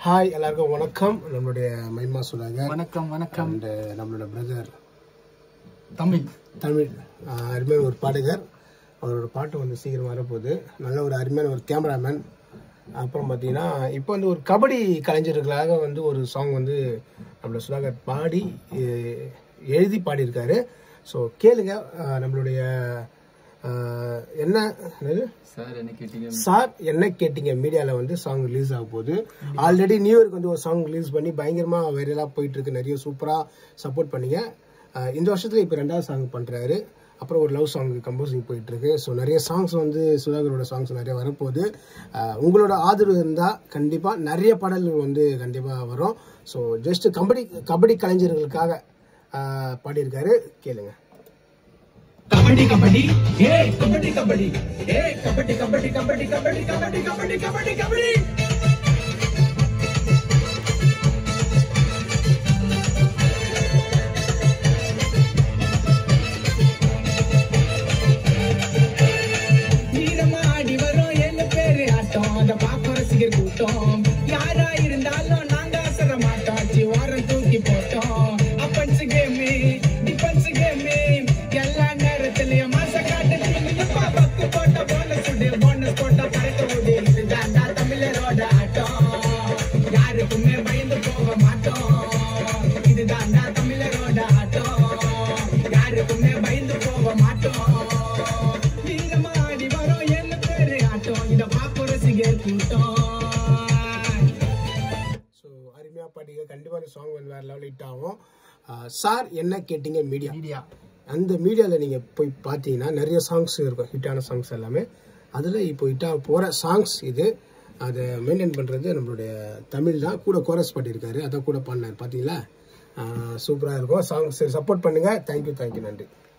hi எல்லாருக்கும் வணக்கம் நம்மளுடைய மைமா சுதாகர் வணக்கம் வணக்கம் அண்ட் நம்மளோட பிரதர் தமிழ் தமிழ் ஆஹ் அருமையான ஒரு பாடகர் அவரோட பாட்டு வந்து சீக்கிரம் வரப்போகுது நல்ல ஒரு அருமையான ஒரு கேமராமேன் அப்புறம் பார்த்தீங்கன்னா இப்போ வந்து ஒரு கபடி கலைஞர்களுக்காக வந்து ஒரு சாங் வந்து நம்மளோட சுதாகர் பாடி எ- எழுதி பாடியிருக்காரு ஸோ கேளுங்க ஆஹ் நம்மளுடைய ஆஹ் என்ன என்னது சார் என்ன கேட்டீங்க சார் என்ன கேட்டீங்க மீடியால வந்து சாங் ரிலீஸ் ஆக போகுது ஆல்ரெடி நியூ இயர்க்கு வந்து ஒரு சாங் ரிலீஸ் பண்ணி பயங்கரமா வைரலா போயிட்டு இருக்கு நிறைய சூப்பரா சப்போர்ட் பண்ணீங்க அஹ் இந்த வருஷத்துல இப்ப ரெண்டாவது சாங் பண்றாரு அப்புறம் ஒரு லவ் சாங் கம்போசிங் போயிட்டு இருக்கு ஸோ நிறைய சாங்ஸ் வந்து சுதாகரோட சாங்ஸ் நிறைய வரப்போகுது அஹ் உங்களோட ஆதரவு இருந்தா கண்டிப்பா நிறைய பாடல்கள் வந்து கண்டிப்பா வரும் ஸோ ஜஸ்ட் கபடி கபடி கலைஞர்களுக்காக அஹ் பாடியிருக்காரு கேளுங்க கபடி கபடி ஏ கபடி கபடி ஏ கபடி கபடி கபடி கபடி கபடி கபடி கபடி கபடி நீரமாடி வரும் ஏழு பேரு ஆட்டம் அத பாக்க ரசிகர் கூட்டம் யாரா இருந்தாலும் நாங்க அசர மாட்டோம் சிவாரம் தூக்கி போட்டோம் அப்பன்ஸ் கேமு டிஃபென்ஸ் கேமு எல்லா நேரத்திலயும் மாச காட்டு எப்பா பக்கு போட்ட போனஸ் சுடு போனஸ் போட்ட பறக்க விடு இதுதான் தமிழரோட ஆட்டம் யாருக்குமே பயந்து போக மாட்டோம் இதுதான் தமிழரோட ஆட்டம் யாருக்குமே பயந்து போக மாட்டோம் நீளமாடி வரும் ஏழு பேரு ஆட்டம் இத பாப்பு ரசிகர் கூட்டம் ஸோ அருமையாக பாடிங்க கண்டிப்பாக இந்த சாங் வந்து வேறு லெவல் ஹிட் ஆகும் ஆஹ் சார் என்ன கேட்டீங்க மீடியா மீடியா அந்த மீடியாவில் நீங்கள் போய் பார்த்தீங்கன்னா நிறைய சாங்ஸ் இருக்கும் ஹிட்டான சாங்ஸ் எல்லாமே அதில் இப்போ ஹிட்டாக போகிற சாங்ஸ் இது அதை மெயின்டைன் பண்ணுறது நம்மளுடைய தமிழ் தான் கூட கோரஸ் பாடியிருக்காரு அதை கூட பண்ணார் பார்த்தீங்களா சூப்பராக இருக்கும் சாங்ஸ் சப்போர்ட் பண்ணுங்கள் தேங்க்யூ தேங்க்யூ நன்றி